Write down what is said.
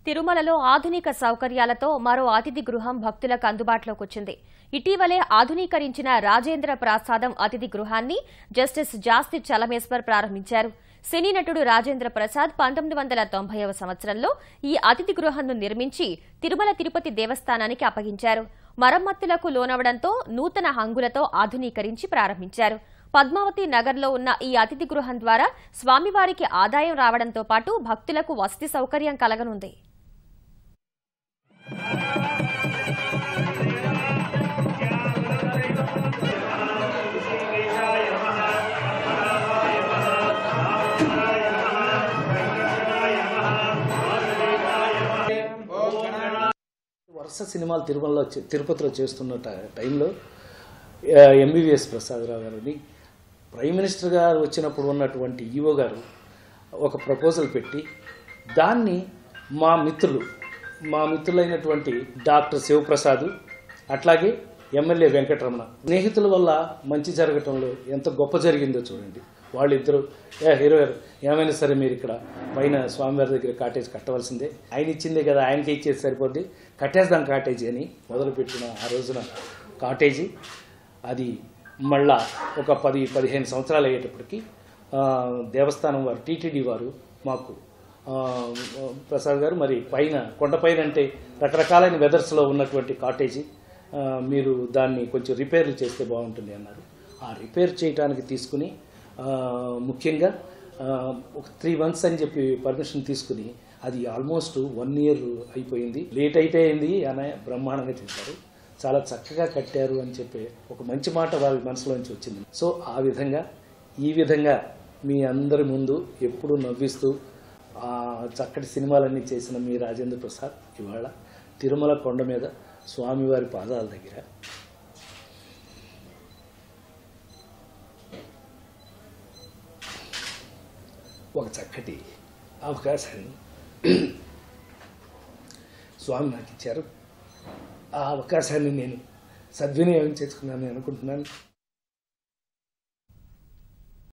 తిరుమలలో ఆధునిక సౌకర్యాలతో మరో అతిథి గృహం భక్తులకు అందుబాటులోకి వచ్చింది ఇటీవలే ఆధునీకరించిన రాజేంద్ర ప్రసాదం అతిథి గృహాన్ని జస్టిస్ జాస్తి చలమేశ్వర్ ప్రారంభించారు సినీ నటుడు రాజేంద్ర ప్రసాద్ పంతొమ్మిది వందల తొంభైవ సంవత్సరంలో ఈ అతిథి గృహంను నిర్మించి తిరుమల తిరుపతి దేవస్థానానికి అప్పగించారు మరమ్మతులకు లోనవడంతో నూతన హంగులతో ఆధునీకరించి ప్రారంభించారు పద్మావతి నగర్లో ఉన్న ఈ అతిథి గృహం ద్వారా స్వామివారికి ఆదాయం రావడంతో పాటు భక్తులకు వసతి సౌకర్యం కలగనుంది వరుస సినిమాలు తిరుమలలో చే- తిరుపతిలో చేస్తున్న ట- టైంలో ఎంబీబీఎస్ ప్రసాదరావు గారిని ప్రైమ్ మినిస్టర్ గారు వచ్చినప్పుడు ఉన్నటువంటి ఈఓ గారు ఒక ప్రపోజల్ పెట్టి దాన్ని మా మిత్రులు మా మిత్రులైనటువంటి డాక్టర్ శివప్రసాద్ అట్లాగే ఎమ్మెల్యే వెంకటరమణ స్నేహితుల వల్ల మంచి జరగటంలో ఎంత గొప్ప జరిగిందో చూడండి వాళ్ళిద్దరూ ఏ హీరో గారు ఏమైనా సరే మీరు ఇక్కడ పైన స్వామివారి దగ్గర కాటేజ్ కట్టవలసిందే ఆయన ఇచ్చిందే కదా ఆయనకి ఇచ్చేది సరిపోద్ది కట్టేద్దాం కాటేజీ అని మొదలుపెట్టిన ఆ రోజున కాటేజీ అది మళ్ళా ఒక పది పదిహేను సంవత్సరాలు అయ్యేటప్పటికి ఆ, దేవస్థానం వారు టీటీడీ వారు మాకు ఆ, ప్రసాద్ గారు మరి పైన కొండపైన అంటే రకరకాలైన వెదర్స్లో ఉన్నటువంటి కాటేజీ ఆ, మీరు దాన్ని కొంచెం రిపేర్లు చేస్తే బాగుంటుంది అన్నారు ఆ రిపేర్ చేయడానికి తీసుకుని ఆ, ముఖ్యంగా ఆ, ఒక త్రీ మంత్స్ అని చెప్పి పర్మిషన్ తీసుకుని అది ఆల్మోస్ట్ వన్ ఇయర్ అయిపోయింది లేట్ అయితే అయింది అని బ్రహ్మాండంగా చేశారు చాలా చక్కగా కట్టారు అని చెప్పి ఒక మంచి మాట వారి మనసులోంచి వచ్చింది సో ఆ విధంగా ఈ విధంగా మీ అందరి ముందు ఎప్పుడూ నవ్విస్తూ ఆ చక్కటి సినిమాలన్నీ చేసిన మీ రాజేంద్ర ప్రసాద్ ఇవాళ తిరుమల కొండ మీద స్వామివారి పాదాల దగ్గర ఒక చక్కటి అవకాశాన్ని స్వామి నాకు ఇచ్చారు ఆ అవకాశాన్ని నేను సద్వినియోగం చేసుకున్నాను అనుకుంటున్నాను